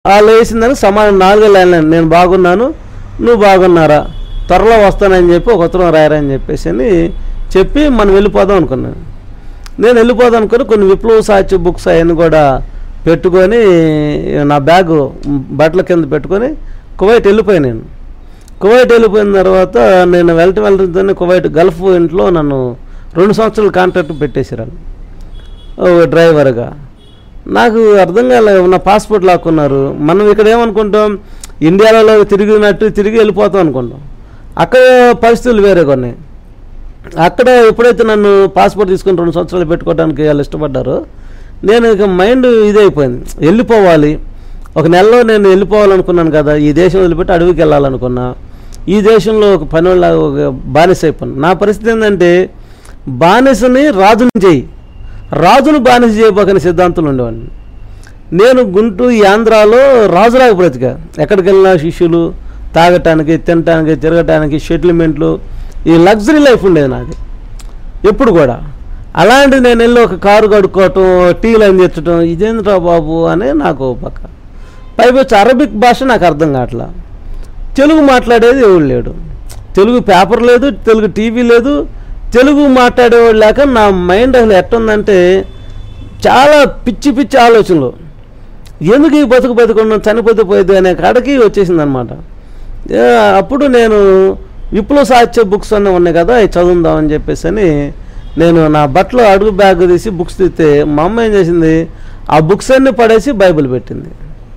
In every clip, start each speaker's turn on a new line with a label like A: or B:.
A: వాళ్ళు వేసిందని సమాధానం నాలుగే లైన్లు నేను బాగున్నాను నువ్వు బాగున్నారా త్వరలో వస్తానని చెప్పి ఒక ఉత్తరం రాయరని చెప్పేసి అని చెప్పి మనం వెళ్ళిపోదాం అనుకున్నాను నేను వెళ్ళిపోదాం అనుకుని కొన్ని విప్లవ సాహిత్య బుక్స్ అవన్నీ కూడా పెట్టుకొని నా బ్యాగు బట్టల కింద పెట్టుకొని కువైట్ వెళ్ళిపోయాను నేను కువైట్ వెళ్ళిపోయిన తర్వాత నేను వెళ్ళటం వెళ్ళటంతోనే కువైట్ గల్ఫ్ ఇంట్లో నన్ను రెండు సంవత్సరాలు కాంట్రాక్ట్ పెట్టేసారు ఓ డ్రైవర్గా నాకు అర్థం కాలే నా పాస్పోర్ట్ లాక్కున్నారు మనం ఇక్కడ ఏమనుకుంటాం ఇండియాలో తిరిగినట్టు తిరిగి వెళ్ళిపోతాం అనుకుంటాం అక్కడ పరిస్థితులు వేరే కొన్ని అక్కడ ఎప్పుడైతే నన్ను పాస్పోర్ట్ తీసుకుని రెండు సంవత్సరాలు పెట్టుకోవడానికి వాళ్ళు ఇష్టపడ్డారో నేను ఇక మైండ్ ఇదైపోయింది వెళ్ళిపోవాలి ఒక నెలలో నేను వెళ్ళిపోవాలనుకున్నాను కదా ఈ దేశం వదిలిపెట్టి అడవికి వెళ్ళాలనుకున్నా ఈ దేశంలో ఒక పని వాళ్ళ ఒక బానిస అయిపోయాను నా పరిస్థితి ఏంటంటే బానిసని రాజుని చేయి రాజును బానిస చేయబోకని సిద్ధాంతులు ఉండేవాడిని నేను గుంటూరు ఈ ఆంధ్రాలో రాజులాగా బ్రతికా ఎక్కడికి వెళ్ళినా శిష్యులు తాగటానికి తినటానికి తిరగటానికి సెటిల్మెంట్లు ఈ లగ్జరీ లైఫ్ ఉండేది నాది ఎప్పుడు కూడా అలాంటిది నేను వెళ్ళి ఒక కారు కడుక్కోవటం టీ లైన్ తెచ్చటం ఇదేంద్రా బాబు అనే నాకు ఓ పక్క పైపొచ్చి అరబిక్ భాష నాకు అర్థం కావట్లా తెలుగు మాట్లాడేది ఎవడు లేడు తెలుగు పేపర్ లేదు తెలుగు టీవీ లేదు తెలుగు మాట్లాడేవాడు లేక నా మైండ్ అసలు ఎట్టుందంటే చాలా పిచ్చి పిచ్చి ఆలోచనలు ఎందుకు ఈ బతుకు బతుకున్నాం చనిపోతే పోయేది అనే కాడకి వచ్చేసింది అనమాట అప్పుడు నేను విప్లవ సాహిత్య బుక్స్ అన్నీ ఉన్నాయి కదా అవి చదువుదామని చెప్పేసి అని నేను నా బట్టలో అడుగు బ్యాగ్ తీసి బుక్స్ తీస్తే మా అమ్మ ఏం చేసింది ఆ బుక్స్ అన్నీ పడేసి బైబిల్ పెట్టింది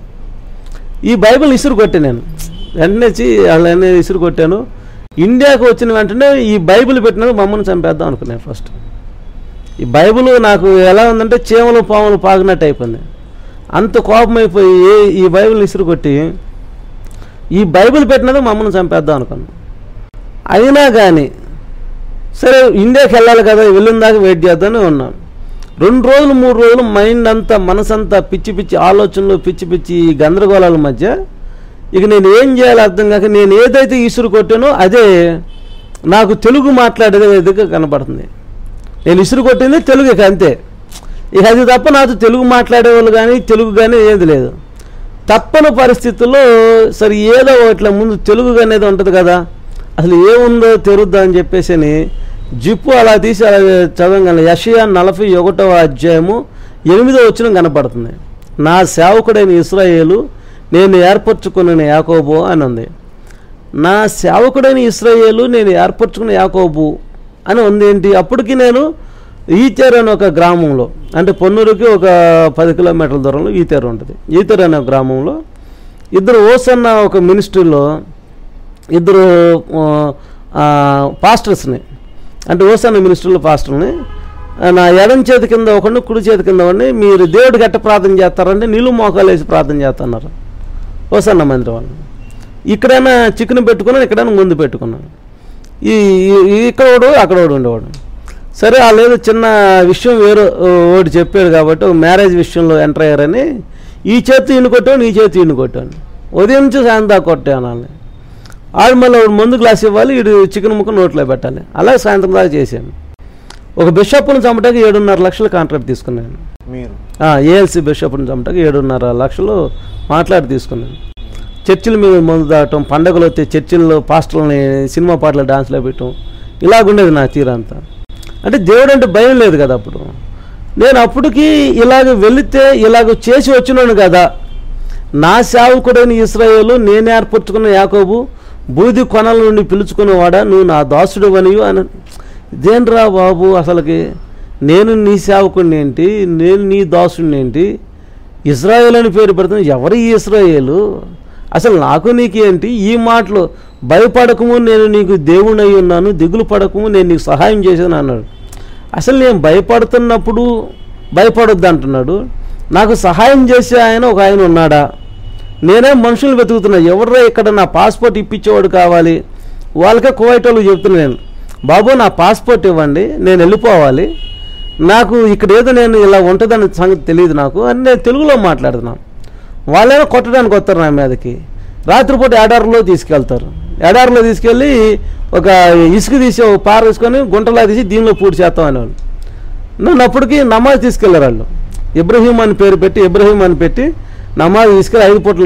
A: ఈ బైబిల్ ఇసురు కొట్టి నేను వెంటనే వచ్చి వాళ్ళని ఇసురు కొట్టాను ఇండియాకు వచ్చిన వెంటనే ఈ బైబిల్ పెట్టినందుకు మమ్మల్ని చంపేద్దాం అనుకున్నాను ఫస్ట్ ఈ బైబిల్ నాకు ఎలా ఉందంటే చీమలు పాములు పాగినట్టు అయిపోయింది అంత కోపం అయిపోయి ఈ బైబిల్ ఇసురు కొట్టి ఈ బైబిల్ పెట్టినది మమ్మల్ని చంపేద్దాం అనుకున్నాను అయినా కానీ సరే ఇండియాకి వెళ్ళాలి కదా వెళ్ళిన దాకా వెయిట్ చేద్దామని ఉన్నాను రెండు రోజులు మూడు రోజులు మైండ్ అంతా మనసంతా పిచ్చి పిచ్చి ఆలోచనలు పిచ్చి పిచ్చి ఈ గందరగోళాల మధ్య ఇక నేను ఏం చేయాలో అర్థం కాక నేను ఏదైతే ఇసురు కొట్టానో అదే నాకు తెలుగు మాట్లాడేది విధంగా కనపడుతుంది నేను ఇసురు కొట్టింది తెలుగు ఇక అంతే ఇక అది తప్ప నాకు తెలుగు మాట్లాడేవాళ్ళు కానీ తెలుగు కానీ ఏది లేదు తప్పని పరిస్థితుల్లో సరే ఏదో ఇట్లా ముందు తెలుగు అనేది ఉంటుంది కదా అసలు ఏముందో తెరుద్దా అని చెప్పేసి అని జిప్పు అలా తీసి అలా చదవగలను యషయా నలభై ఒకటవ అధ్యాయము ఎనిమిదో వచ్చిన కనపడుతుంది నా సేవకుడైన ఇస్రాయేలు నేను ఏర్పరచుకున్న యాకోబు అని ఉంది నా సేవకుడైన ఇస్రాయేలు నేను ఏర్పరచుకున్న యాకోబు అని ఉంది ఏంటి అప్పటికి నేను ఈతేరు అనే ఒక గ్రామంలో అంటే పొన్నూరుకి ఒక పది కిలోమీటర్ల దూరంలో ఈతేరు ఉంటుంది ఈతేరు అనే ఒక గ్రామంలో ఇద్దరు ఓసన్న ఒక మినిస్ట్రీలో ఇద్దరు ఆ, పాస్టర్స్ని అంటే ఓసన్న మినిస్ట్రీలో పాస్టర్ని ఆ, నా ఎడం చేతి కింద ఒకడిని కుడి చేతి కింద ఒకడిని మీరు దేవుడికి ఎట్ట ప్రార్థన చేస్తారంటే నీళ్ళు మోకాలు వేసి ప్రార్థన చేస్తున్నారు ఓసన్న మందిరం వాళ్ళు ఇక్కడైనా చికెన్ పెట్టుకున్నాను ఇక్కడైనా ముందు పెట్టుకున్నాను ఈ ఈ- ఈ ఇక్కడోడు అక్కడోడు ఉండేవాడు సరే వాళ్ళు ఏదో చిన్న విషయం వేరే ఓడి చెప్పాడు కాబట్టి ఒక మ్యారేజ్ విషయంలో ఎంటర్ అయ్యారని ఈ చేతి ఈయన కొట్టాను ఈ చేతి ఈయన కొట్టాను ఉదయం నుంచి సాయంత్రం దాకా కొట్టాను వాళ్ళని ఆడు మళ్ళీ ఒకడు మందు గ్లాస్ ఇవ్వాలి ఇటు చికెన్ ముక్క నోట్లో పెట్టాలి అలా సాయంత్రం దాకా చేశాను ఒక బిషప్ను చంపడానికి ఏడున్నర లక్షలు కాంట్రాక్ట్ తీసుకున్నాను
B: మీరు
A: ఏఎల్సి బిషప్ని చంపడానికి ఏడున్నర లక్షలు మాట్లాడి తీసుకున్నాను చర్చిల మీద మందు దాటం పండగలు వస్తే చర్చిల్లో పాస్టర్లని సినిమా పాటలు డాన్స్లో పెట్టడం ఇలాగుండేది నా తీరంతా అంటే దేవుడు అంటే భయం లేదు కదా అప్పుడు నేను అప్పటికి ఇలాగ వెళితే ఇలాగ చేసి వచ్చినాను కదా నా సేవకుడైన ఇస్రాయేలు నేను ఏర్పరచుకున్న యాకోబు బూది కొనల నుండి పిలుచుకునేవాడా నువ్వు నా దాసుడు అనియు అని ఇదేంట్రా బాబు అసలుకి నేను నీ సేవకుడిని ఏంటి నేను నీ దాసుడిని ఏంటి ఇజ్రాయేల్ అని పేరు పెడుతున్నా ఎవరు ఈ ఇస్రాయేలు అసలు నాకు నీకు ఏంటి ఈ మాటలు భయపడకము నేను నీకు దేవుణ్ణి ఉన్నాను దిగులు పడకము నేను నీకు సహాయం చేశాను అన్నాడు అసలు నేను భయపడుతున్నప్పుడు భయపడొద్దు అంటున్నాడు నాకు సహాయం చేసే ఆయన ఒక ఆయన ఉన్నాడా నేనే మనుషులు వెతుకుతున్నా ఎవర్రా ఇక్కడ నా పాస్పోర్ట్ ఇప్పించేవాడు కావాలి వాళ్ళకే కువైట్ వాళ్ళు చెప్తున్నా నేను బాబు నా పాస్పోర్ట్ ఇవ్వండి నేను వెళ్ళిపోవాలి నాకు ఇక్కడ ఏదో నేను ఇలా ఉంటుందని సంగతి తెలియదు నాకు అని నేను తెలుగులో మాట్లాడుతున్నాను వాళ్ళేమో కొట్టడానికి వస్తారు నా మీదకి రాత్రిపూట ఎడారిలో తీసుకెళ్తారు ఎడారిలో తీసుకెళ్ళి ఒక ఇసుక తీసి ఒక పార తీసుకొని గుంటలా తీసి దీనిలో పూడి చేస్తాం అనేవాళ్ళు నన్ను అప్పటికి నమాజ్ తీసుకెళ్లారు వాళ్ళు ఇబ్రహీం అని పేరు పెట్టి ఇబ్రహీం అని పెట్టి నమాజ్ తీసుకెళ్ళి ఐదు పూటలు